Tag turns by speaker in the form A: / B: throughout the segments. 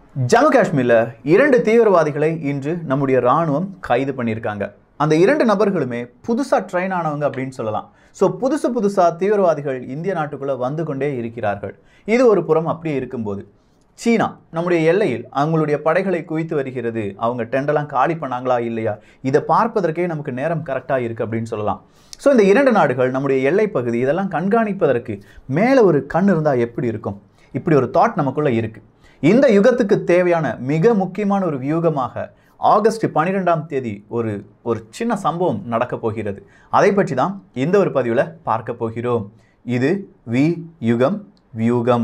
A: ஜம்மு காஷ்மீரில் இரண்டு தீவிரவாதிகளை இன்று நம்முடைய ராணுவம் கைது பண்ணியிருக்காங்க அந்த இரண்டு நபர்களுமே புதுசாக ட்ரெயின் ஆனவங்க அப்படின்னு சொல்லலாம் ஸோ புதுசு புதுசாக தீவிரவாதிகள் இந்திய நாட்டுக்குள்ளே வந்து கொண்டே இருக்கிறார்கள் இது ஒரு புறம் அப்படியே இருக்கும்போது சீனா நம்முடைய எல்லையில் அவங்களுடைய படைகளை குவித்து வருகிறது அவங்க டெண்டெல்லாம் காலி பண்ணாங்களா இல்லையா இதை பார்ப்பதற்கே நமக்கு நேரம் கரெக்டாக இருக்குது அப்படின்னு சொல்லலாம் ஸோ இந்த இரண்டு நாடுகள் நம்முடைய எல்லை பகுதி இதெல்லாம் கண்காணிப்பதற்கு மேலே ஒரு கண் இருந்தால் எப்படி இருக்கும் இப்படி ஒரு தாட் நமக்குள்ளே இருக்குது இந்த யுகத்துக்கு தேவையான மிக முக்கியமான ஒரு வியூகமாக ஆகஸ்ட் பன்னிரெண்டாம் தேதி ஒரு ஒரு சின்ன சம்பவம் நடக்கப் போகிறது அதை பற்றி தான் இந்த ஒரு பதிவில் பார்க்க போகிறோம் இது வி யுகம் வியூகம்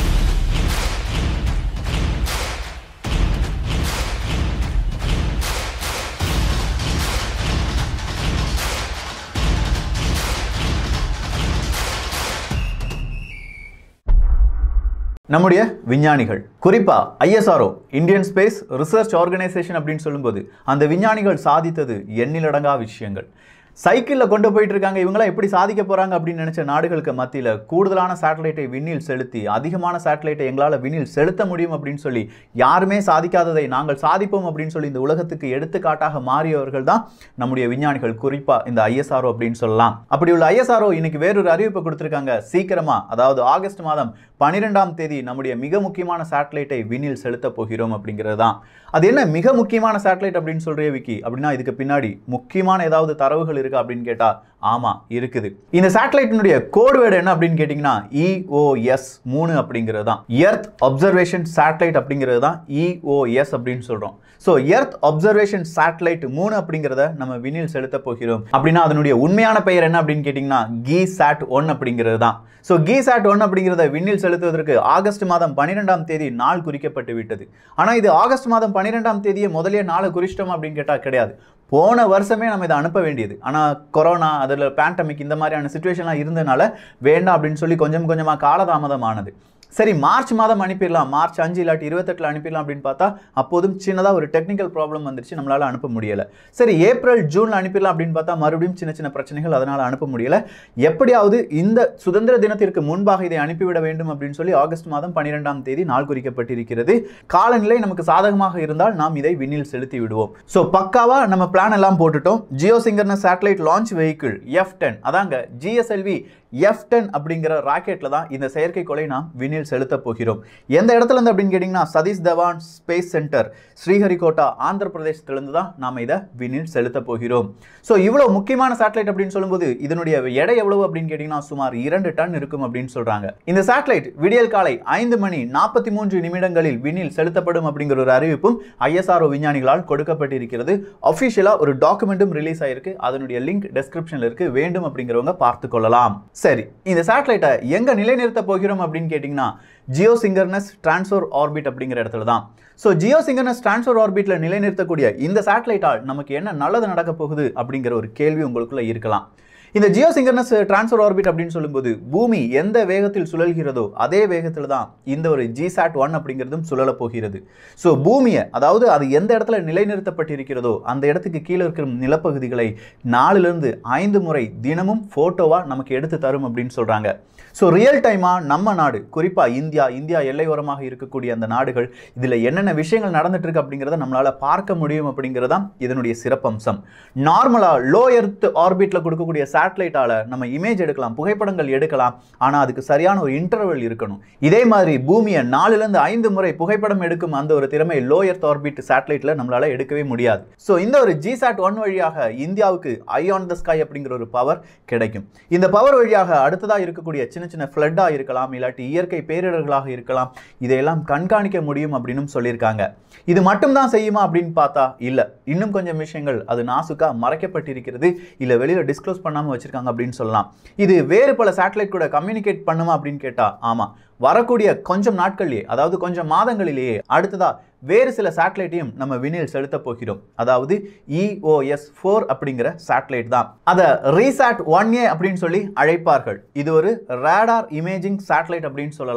A: நம்முடைய விஞ்ஞானிகள் குறிப்பா ISRO Indian space research organisation அப்படின்னு சொல்லும்போது அந்த விஞ்ஞானிகள் சாதித்தது எண்ணிலடங்கா விஷயங்கள் சைக்கிளில் கொண்டு போயிட்டு இருக்காங்க இவங்களாம் எப்படி சாதிக்க போறாங்க அப்படின்னு நினைச்ச நாடுகளுக்கு மத்தியில் கூடுதலான சேட்டலைட்டை விண்ணில் செலுத்தி அதிகமான சேட்டலைட்டை எங்களால் விண்ணில் செலுத்த முடியும் அப்படின்னு சொல்லி யாருமே சாதிக்காததை நாங்கள் சாதிப்போம் அப்படின்னு சொல்லி இந்த உலகத்துக்கு எடுத்துக்காட்டாக மாறியவர்கள் தான் நம்முடைய விஞ்ஞானிகள் குறிப்பா இந்த ஐஎஸ்ஆர்ஓ அப்படின்னு சொல்லலாம் அப்படி உள்ள ஐஎஸ்ஆர்ஓ இன்னைக்கு வேறொரு அறிவிப்பை கொடுத்திருக்காங்க சீக்கிரமா அதாவது ஆகஸ்ட் மாதம் பன்னிரெண்டாம் தேதி நம்முடைய மிக முக்கியமான சேட்டலைட்டை விண்ணில் செலுத்த போகிறோம் அப்படிங்கிறது தான் அது என்ன மிக முக்கியமான சேட்டலைட் அப்படின்னு சொல்றே விக்கி அப்படின்னா இதுக்கு பின்னாடி முக்கியமான ஏதாவது தரவுகள் இருக்கா அப்படின்னு கேட்டா ஆமா இருக்குது இந்த சேட்டலைட்டினுடைய கோடு வேர்டு என்ன அப்படின்னு கேட்டிங்கன்னா இஓஎஸ் மூணு அப்படிங்கிறது தான் எர்த் அப்சர்வேஷன் சேட்டலைட் அப்படிங்கிறது தான் இஓஎஸ் அப்படின்னு சொல்றோம் ஸோ எர்த் அப்சர்வேஷன் சேட்டலைட் மூணு அப்படிங்கிறத நம்ம விண்ணில் செலுத்த போகிறோம் அப்படின்னா அதனுடைய உண்மையான பெயர் என்ன அப்படின்னு கேட்டிங்கன்னா கி சாட் ஒன் அப்படிங்கிறது தான் ஸோ கி சாட் ஒன் அப்படிங்கிறத விண்ணில் செலுத்துவதற்கு ஆகஸ்ட் மாதம் பன்னிரெண்டாம் தேதி நாள் குறிக்கப்பட்டு விட்டது ஆனால் இது ஆகஸ்ட் மாதம் பன்னிரெண்டாம் தேதியை முதலே நாளை குறிச்சிட்டோம் அப்படின்னு கேட்டால் கிடையாது போன வருஷமே நம்ம இதை அனுப்ப வேண்டியது ஆனால் கொரோனா அதில் பேண்டமிக் இந்த மாதிரியான சுச்சுவேஷன்லாம் இருந்ததுனால வேண்டாம் அப்படின்னு சொல்லி கொஞ்சம் கொஞ்சமாக காலதாமதம் ஆனது சரி மார்ச் மாதம் அனுப்பிடலாம் மார்ச் அஞ்சு இல்லாட்டி இருபத்தெட்டில் அனுப்பிடலாம் அப்படின்னு பார்த்தா அப்போதும் சின்னதாக ஒரு டெக்னிக்கல் ப்ராப்ளம் வந்துருச்சு நம்மளால் அனுப்ப முடியலை சரி ஏப்ரல் ஜூனில் அனுப்பிடலாம் அப்படின்னு பார்த்தா மறுபடியும் சின்ன சின்ன பிரச்சனைகள் அதனால் அனுப்ப முடியலை எப்படியாவது இந்த சுதந்திர தினத்திற்கு முன்பாக இதை அனுப்பிவிட வேண்டும் அப்படின்னு சொல்லி ஆகஸ்ட் மாதம் பன்னிரெண்டாம் தேதி நாள் குறிக்கப்பட்டிருக்கிறது காலநிலை நமக்கு சாதகமாக இருந்தால் நாம் இதை விண்ணில் செலுத்தி விடுவோம் ஸோ பக்காவாக நம்ம பிளான் எல்லாம் போட்டுட்டோம் geosynchronous satellite launch vehicle F ten அதாங்க ஜிஎஸ்எல்வி எஃப் டென் அப்படிங்கிற ராக்கெட்டில் தான் இந்த செயற்கைக்கோளை நாம் விண்ணில் செலுத்த போகிறோம் எந்த இடத்துல இருந்து அப்படின்னு கேட்டிங்கன்னா சதீஷ் தவான் ஸ்பேஸ் சென்டர் ஸ்ரீஹரிகோட்டா ஆந்திர பிரதேசத்திலிருந்து தான் நாம் இதை விண்ணில் செலுத்த போகிறோம் ஸோ இவ்வளோ முக்கியமான சேட்டலைட் அப்படின்னு சொல்லும்போது இதனுடைய எடை எவ்வளவு அப்படின்னு கேட்டிங்கன்னா சுமார் இரண்டு டன் இருக்கும் அப்படின்னு சொல்கிறாங்க இந்த சேட்டலைட் விடியல் காலை ஐந்து மணி நாற்பத்தி மூன்று நிமிடங்களில் விண்ணில் செலுத்தப்படும் அப்படிங்கிற ஒரு அறிவிப்பும் ஐஎஸ்ஆர்ஓ விஞ்ஞானிகளால் கொடுக்கப்பட்டிருக்கிறது அஃபிஷியலாக ஒரு டாக்குமெண்ட்டும் ரிலீஸ் ஆயிருக்கு அதனுடைய லிங்க் டெஸ்கிரிப்ஷனில் இருக்கு வேண்டும் அப்படிங்கிறவங்க பார்த்து கொள்ளலாம் சரி இந்த சேட்டலைட்டை எங்க நிலைநிறுத்த போகிறோம் அப்படின்னு கேட்டிங்கன்னா ஜியோ சிங்கர்னஸ் டிரான்ஸ்ஃபர் ஆர்பிட் அப்படிங்கிற இடத்துல தான் ஸோ ஜியோ சிங்கர்னஸ் டிரான்ஸ்ஃபர் ஆர்பிட்ல நிலைநிறுத்தக்கூடிய இந்த சேட்டலைட்டால் நமக்கு என்ன நல்லது நடக்க போகுது அப்படிங்கிற ஒரு கேள்வி உங்களுக்குள்ள இருக்கலாம் இந்த ஜியோ சிங்கர்னஸ் டிரான்ஸ்ஃபர் ஆர்பிட் அப்படின்னு சொல்லும்போது பூமி எந்த வேகத்தில் சுழல்கிறதோ அதே வேகத்தில் தான் இந்த ஒரு ஜிசாட் ஒன் அப்படிங்கிறதும் சுழல போகிறது ஸோ பூமியை அதாவது அது எந்த இடத்துல நிலைநிறுத்தப்பட்டிருக்கிறதோ அந்த இடத்துக்கு கீழே இருக்கிற நிலப்பகுதிகளை நாலுலேருந்து ஐந்து முறை தினமும் ஃபோட்டோவாக நமக்கு எடுத்து தரும் அப்படின்னு சொல்கிறாங்க ஸோ ரியல் டைமாக நம்ம நாடு குறிப்பாக இந்தியா இந்தியா எல்லையோரமாக இருக்கக்கூடிய அந்த நாடுகள் இதில் என்னென்ன விஷயங்கள் நடந்துட்டு இருக்கு அப்படிங்கிறத நம்மளால் பார்க்க முடியும் அப்படிங்கிறதான் இதனுடைய சிறப்பம்சம் நார்மலாக லோ எர்த் ஆர்பிட்டில் கொடுக்கக்கூடிய சேட்டலைட்டால் நம்ம இமேஜ் எடுக்கலாம் புகைப்படங்கள் எடுக்கலாம் ஆனால் அதுக்கு சரியான ஒரு இன்டர்வல் இருக்கணும் இதே மாதிரி பூமியை நாலுலேருந்து ஐந்து முறை புகைப்படம் எடுக்கும் அந்த ஒரு திறமை லோ எர்த் ஆர்பிட் சேட்டலைட்டில் நம்மளால் எடுக்கவே முடியாது ஸோ இந்த ஒரு ஜிசாட் ஒன் வழியாக இந்தியாவுக்கு ஐ ஆன் த ஸ்கை அப்படிங்கிற ஒரு பவர் கிடைக்கும் இந்த பவர் வழியாக அடுத்ததாக இருக்கக்கூடிய சின்ன சின்ன ஃப்ளட்டாக இருக்கலாம் இல்லாட்டி இயற்கை பேரிடர்களாக இருக்கலாம் இதையெல்லாம் கண்காணிக்க முடியும் அப்படின்னு சொல்லியிருக்காங்க இது மட்டும்தான் செய்யுமா அப்படின்னு பார்த்தா இல்லை இன்னும் கொஞ்சம் விஷயங்கள் அது நாசுக்கா மறைக்கப்பட்டிருக்கிறது இல்லை வெளியில் டிஸ்க்ளோஸ் பண்ணாமல் வச்சிருக்காங்க அப்படின்னு சொல்லலாம் இது வேறு பல சேட்டலைட் கூட கம்யூனிகேட் பண்ணுமா அப்படின்னு கேட்டால் ஆமாம் வரக்கூடிய கொஞ்சம் நாட்கள்லேயே அதாவது கொஞ்சம் மாதங்களிலேயே அடுத்ததா வேறு சில சேட்டலைட்டையும் நம்ம விண்ணில் செலுத்த போகிறோம் அதாவது இஓஎஸ் ஃபோர் அப்படிங்கிற சேட்டலைட் தான் அதை ரீசாட் ஒன் ஏ அப்படின்னு சொல்லி அழைப்பார்கள் இது ஒரு ரேடார் இமேஜிங் சேட்டலைட் அப்படின்னு சொல்லலாம்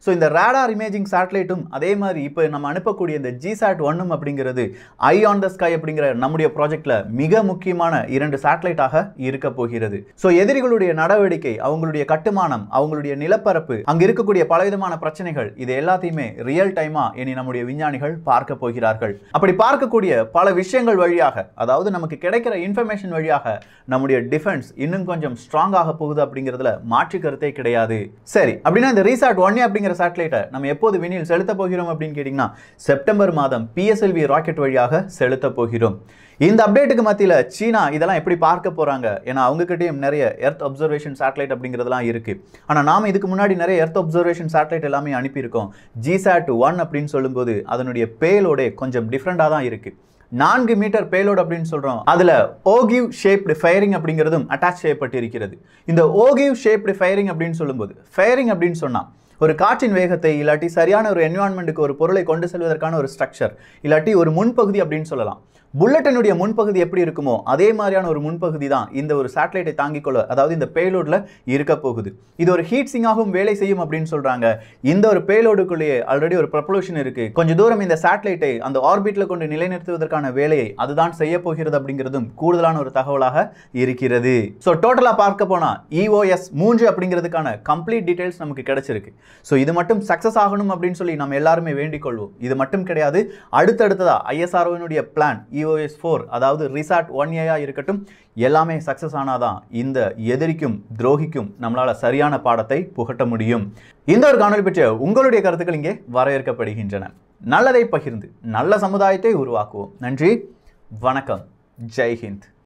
A: ஸோ இந்த ரேடார் இமேஜிங் சேட்டலைட்டும் அதே மாதிரி இப்போ நம்ம அனுப்பக்கூடிய இந்த ஜிசாட் ஒன்னும் அப்படிங்கிறது ஐ ஆன் த ஸ்கை அப்படிங்கிற நம்முடைய ப்ராஜெக்ட்ல மிக முக்கியமான இரண்டு சேட்டலைட்டாக இருக்க போகிறது ஸோ எதிரிகளுடைய நடவடிக்கை அவங்களுடைய கட்டுமானம் அவங்களுடைய நிலப்பரப்பு அங்க இருக்கக்கூடிய பலவிதமான பிரச்சனைகள் இது எல்லாத்தையுமே ரியல் டைமா இனி நம்முடைய விஞ்ஞானிகள் பார்க்க போகிறார்கள் அப்படி பார்க்கக்கூடிய பல விஷயங்கள் வழியாக அதாவது நமக்கு கிடைக்கிற இன்ஃபர்மேஷன் வழியாக நம்முடைய டிஃபென்ஸ் இன்னும் கொஞ்சம் ஸ்ட்ராங் ஆக போகுது அப்படிங்கிறதுல மாற்று கருத்தே கிடையாது சரி அப்படின்னா இந்த ரீசார்ட் ஒன் அப்படிங்கிற சேட்டலைட்டை நம்ம எப்போது விண்ணில் செலுத்த போகிறோம் அப்படின்னு கேட்டிங்கன்னா செப்டம்பர் மாதம் பிஎஸ்எல்வி ராக்கெட் வழியாக செலுத்த போகிறோம் இந்த அப்டேட்டுக்கு மத்தியில் சீனா இதெல்லாம் எப்படி பார்க்க போறாங்க ஏன்னா அவங்க கிட்டயும் நிறைய எர்த் அப்சர்வேஷன் சேட்டலைட் அப்படிங்கிறதுலாம் இருக்கு ஆனால் நாம இதுக்கு முன்னாடி நிறைய எர்த் அப்சர்வேஷன் சேட்டலைட் எல்லாமே அனுப்பியிருக்கோம் ஜிசாட் ஒன் அப்படின்னு சொல்லும்போது அதனுடைய பேலோடே கொஞ்சம் டிஃப்ரெண்டாக தான் இருக்கு நான்கு மீட்டர் பேலோட் அப்படின்னு சொல்றோம் அதுல ஓகிவ் ஷேப்டு ஃபயரிங் அப்படிங்கிறதும் அட்டாச் செய்யப்பட்டிருக்கிறது இந்த ஓகிவ் ஷேப்டு ஃபயரிங் அப்படின்னு சொல்லும்போது ஃபயரிங் அப்படின்னு சொன்னா ஒரு காற்றின் வேகத்தை இல்லாட்டி சரியான ஒரு என்வான்மெண்ட்டுக்கு ஒரு பொருளை கொண்டு செல்வதற்கான ஒரு ஸ்ட்ரக்சர் இல்லாட்டி ஒரு முன்பகுதி அப்படின்னு சொல்லலாம் புல்லட்டினுடைய முன்பகுதி எப்படி இருக்குமோ அதே மாதிரியான ஒரு முன்பகுதி தான் இந்த ஒரு சேட்டலைட்டை தாங்கிக் கொள்ள அதாவது இந்த பேலோடில் இருக்க போகுது இது ஒரு ஹீட் சிங்காகவும் வேலை செய்யும் அப்படின்னு சொல்றாங்க இந்த ஒரு பேலோடுக்குள்ளேயே ஆல்ரெடி ஒரு ப்ரப்பலூஷன் இருக்கு கொஞ்சம் தூரம் இந்த சேட்டலைட்டை அந்த ஆர்பிட்ல கொண்டு நிலைநிறுத்துவதற்கான வேலையை அதுதான் செய்ய போகிறது அப்படிங்கிறதும் கூடுதலான ஒரு தகவலாக இருக்கிறது ஸோ டோட்டலாக பார்க்க போனால் இஓஎஸ் மூன்று அப்படிங்கிறதுக்கான கம்ப்ளீட் டீடைல்ஸ் நமக்கு கிடைச்சிருக்கு ஸோ இது மட்டும் சக்ஸஸ் ஆகணும் அப்படின்னு சொல்லி நம்ம எல்லாருமே வேண்டிக் கொள்வோம் இது மட்டும் கிடையாது அடுத்தடுத்ததா ஐஎஸ்ஆர்ஓனுடைய பிளான் இஓஎஸ் ஃபோர் அதாவது ரிசார்ட் ஒன் ஏயா இருக்கட்டும் எல்லாமே சக்ஸஸ் ஆனாதான் இந்த எதிரிக்கும் துரோகிக்கும் நம்மளால சரியான பாடத்தை புகட்ட முடியும் இந்த ஒரு காணொலி பற்றிய உங்களுடைய கருத்துக்கள் இங்கே வரவேற்கப்படுகின்றன நல்லதை பகிர்ந்து நல்ல சமுதாயத்தை உருவாக்குவோம் நன்றி வணக்கம் ஜெய் ஹிந்த்